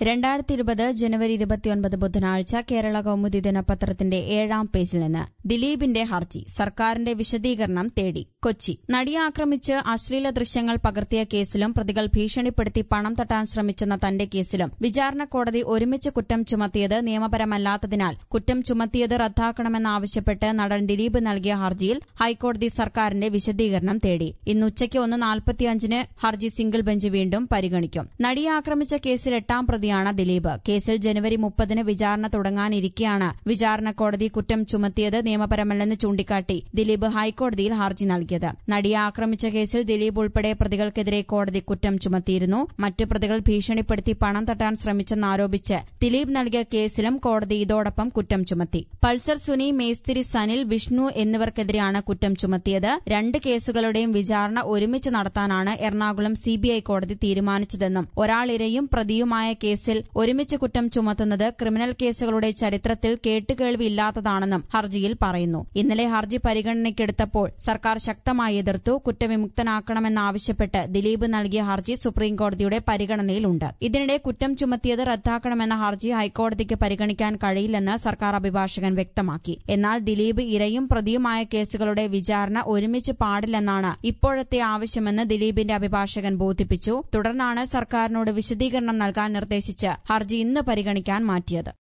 രണ്ടായിരത്തി ഇരുപത് ജനുവരി ഇരുപത്തിയൊൻപത് ബുധനാഴ്ച കേരള കൗമുദി ദിനപത്രത്തിന്റെ ഏഴാം പേജിൽ നിന്ന് ദിലീപിന്റെ ഹർജി സർക്കാരിന്റെ വിശദീകരണം തേടി കൊച്ചി നടിയെ ആക്രമിച്ച് അശ്ലീല ദൃശ്യങ്ങൾ പകർത്തിയ കേസിലും പ്രതികൾ ഭീഷണിപ്പെടുത്തി പണം തട്ടാൻ ശ്രമിച്ചെന്ന തന്റെ കേസിലും വിചാരണ കോടതി ഒരുമിച്ച് കുറ്റം ചുമത്തിയത് നിയമപരമല്ലാത്തതിനാൽ കുറ്റം ചുമത്തിയത് റദ്ദാക്കണമെന്നാവശ്യപ്പെട്ട് നടൻ ദിലീപ് നൽകിയ ഹർജിയിൽ ഹൈക്കോടതി സർക്കാരിന്റെ വിശദീകരണം തേടി ഇന്ന് ഉച്ചയ്ക്ക് ഒന്ന് നാൽപ്പത്തിയഞ്ചിന് ഹർജി സിംഗിൾ ബെഞ്ച് വീണ്ടും പരിഗണിക്കും നടിയെ ആക്രമിച്ച കേസിൽ എട്ടാം പ്രതിയാണ് ദിലീപ് കേസിൽ ജനുവരി മുപ്പതിന് വിചാരണ തുടങ്ങാനിരിക്കെയാണ് വിചാരണ കോടതി കുറ്റം ചുമത്തിയത് നിയമപരമല്ലെന്ന് ചൂണ്ടിക്കാട്ടി ദിലീപ് ഹൈക്കോടതിയിൽ ഹർജി നൽകിയത് നടിയെ ആക്രമിച്ച കേസിൽ ദിലീപ് ഉൾപ്പെടെ പ്രതികൾക്കെതിരെ കോടതി കുറ്റം ചുമത്തിയിരുന്നു മറ്റു പ്രതികൾ ഭീഷണിപ്പെടുത്തി പണം തട്ടാൻ ശ്രമിച്ചെന്നാരോപിച്ച് ദിലീപ് നൽകിയ കേസിലും കോടതി ഇതോടൊപ്പം കുറ്റം ചുമത്തി പൾസർ സുനി മേസ്തിരി സനിൽ വിഷ്ണു എന്നിവർക്കെതിരെയാണ് കുറ്റം ചുമത്തിയത് രണ്ട് കേസുകളുടെയും വിചാരണ ഒരുമിച്ച് നടത്താനാണ് എറണാകുളം സിബിഐ കോടതി തീരുമാനിച്ചതെന്നും ഒരാളിരയും പ്രതിയുമായ കേസിൽ ഒരുമിച്ച് കുറ്റം ചുമത്തുന്നത് ക്രിമിനൽ കേസുകളുടെ ചരിത്രത്തിൽ കേട്ടുകേൾവിയില്ലാത്തതാണെന്നും ഹർജിയിൽ പറയുന്നു ഇന്നലെ ഹർജി പരിഗണനയ്ക്കെടുത്തപ്പോൾ സർക്കാർ ശക്തമായി എതിർത്തു കുറ്റവിമുക്തനാക്കണമെന്നാവശ്യപ്പെട്ട് ദിലീപ് നൽകിയ ഹർജി സുപ്രീംകോടതിയുടെ പരിഗണനയിലുണ്ട് ഇതിനിടെ കുറ്റം ചുമത്തിയത് റദ്ദാക്കണമെന്ന ഹർജി ഹൈക്കോടതിക്ക് പരിഗണിക്കാൻ കഴിയില്ലെന്ന് സർക്കാർ അഭിഭാഷകൻ വ്യക്തമാക്കി എന്നാൽ ദിലീപ് ഇരയും പ്രതിയുമായ കേസുകളുടെ വിചാരണ ഒരുമിച്ച് പാടില്ലെന്നാണ് ഇപ്പോഴത്തെ ആവശ്യമെന്ന് ദിലീപിന്റെ അഭിഭാഷകൻ ബോധിപ്പിച്ചു തുടർന്നാണ് സർക്കാരിനോട് വിശദീകരണം നൽകാൻ നിർദ്ദേശിച്ച് ഹർജി ഇന്ന് പരിഗണിക്കാൻ മാറ്റിയത്